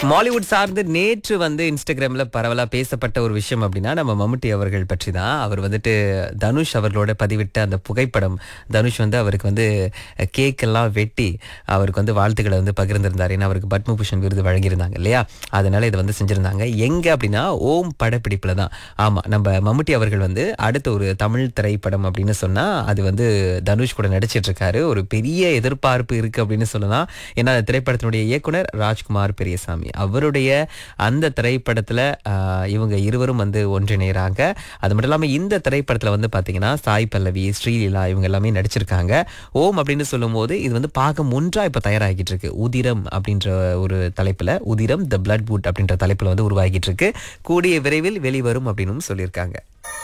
Mollywood சார்ந்து நேற்று வந்து இன்ஸ்டாகிராம்ல பரவலா பேசப்பட்ட ஒரு விஷயம் அப்படின்னா நம்ம மம்முட்டி அவர்கள் பற்றி தான் அவர் வந்துட்டு தனுஷ் அவர்களோட பதிவிட்ட அந்த புகைப்படம் தனுஷ் வந்து அவருக்கு வந்து கேக் எல்லாம் வெட்டி அவருக்கு வந்து வாழ்த்துக்களை வந்து பகிர்ந்திருந்தார் ஏன்னா அவருக்கு பத்மபூஷன் விருது வழங்கியிருந்தாங்க இல்லையா அதனால இதை வந்து செஞ்சிருந்தாங்க எங்க அப்படின்னா ஓம் படப்பிடிப்புல தான் ஆமா நம்ம மம்முட்டி அவர்கள் வந்து அடுத்த ஒரு தமிழ் திரைப்படம் அப்படின்னு சொன்னா அது வந்து தனுஷ் கூட நடிச்சிட்டு இருக்காரு ஒரு பெரிய எதிர்பார்ப்பு இருக்கு அப்படின்னு சொல்லலாம் ஏன்னா அந்த திரைப்படத்தினுடைய இயக்குனர் ராஜ்குமார் பெரியசாமி அவருடைய அந்த திரைப்படத்துல ஆஹ், இவங்க இருவரும் வந்து ஒன்றிணைகிறாங்க அது மட்டும் இல்லாம இந்த திரைப்படத்துல வந்து பாத்தீங்கன்னா சாய் பல்லவி ஸ்ரீலீலா இவங்க எல்லாமே நடிச்சிருக்காங்க ஓம் அப்படின்னு சொல்லும்போது இது வந்து பாகம் ஒன்றா இப்ப தயாராகிட்டு இருக்கு உதிரம் அப்படின்ற ஒரு தலைப்புல உதிரம் த பிளட் பூட் அப்படின்ற தலைப்புல வந்து உருவாகிட்டு இருக்கு கூடிய விரைவில் வெளிவரும் அப்படின்னு சொல்லியிருக்காங்க